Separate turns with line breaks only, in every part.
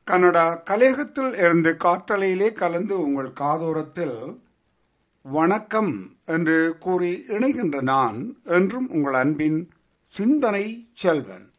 Canada கலையகத்தில் இருந்து காற்றலையிலே கலந்து உங்கள் காதோரத்தில் வணக்கம் என்று கூறி இணைகின்ற நான் என்றும் உங்கள் அன்பின் சிந்தனை செல்வன்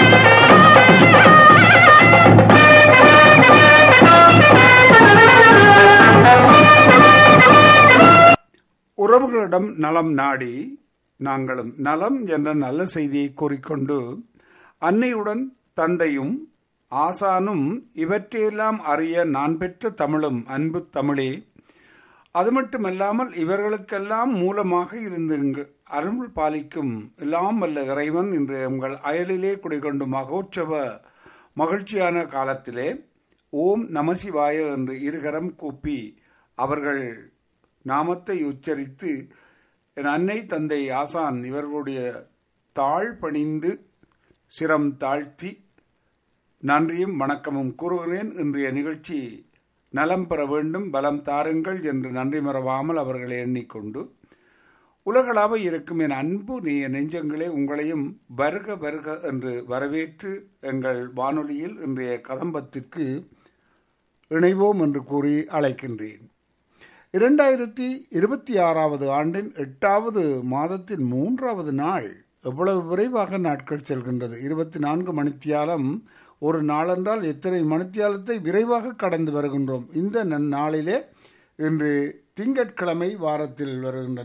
உறவுகளிடம் நலம் நாடி நாங்களும் நலம் என்ற நல்ல செய்தியை கூறிக்கொண்டு அன்னையுடன் தந்தையும் ஆசானும் இவற்றையெல்லாம் அறிய நான் பெற்ற தமிழும் அன்பு தமிழே அது மட்டுமல்லாமல் இவர்களுக்கெல்லாம் மூலமாக இருந்து அருள் பாலிக்கும் எல்லாம் வல்ல இறைவன் இன்று உங்கள் அயலிலே குடிகொண்டு மகோற்சவ மகிழ்ச்சியான காலத்திலே ஓம் நமசிவாய என்று இருகரம் கூப்பி அவர்கள் நாமத்தை உச்சரித்து என் அன்னை தந்தை ஆசான் இவர்களுடைய தாழ் பணிந்து சிரம் தாழ்த்தி நன்றியும் வணக்கமும் கூறுகிறேன் இன்றைய நிகழ்ச்சி நலம் பெற வேண்டும் பலம் தாருங்கள் என்று நன்றி மறவாமல் அவர்களை எண்ணிக்கொண்டு உலகளாவ இருக்கும் என் அன்பு நீ நெஞ்சங்களே உங்களையும் வருக வருக என்று வரவேற்று எங்கள் வானொலியில் இன்றைய கதம்பத்திற்கு இணைவோம் என்று கூறி அழைக்கின்றேன் இரண்டாயிரத்தி இருபத்தி ஆறாவது ஆண்டின் எட்டாவது மாதத்தின் மூன்றாவது நாள் எவ்வளவு விரைவாக நாட்கள் செல்கின்றது இருபத்தி நான்கு மணித்தியாலம் ஒரு நாளென்றால் எத்தனை மணித்தியாலத்தை விரைவாக கடந்து வருகின்றோம் இந்த நாளிலே இன்று திங்கட்கிழமை வாரத்தில் வருகின்ற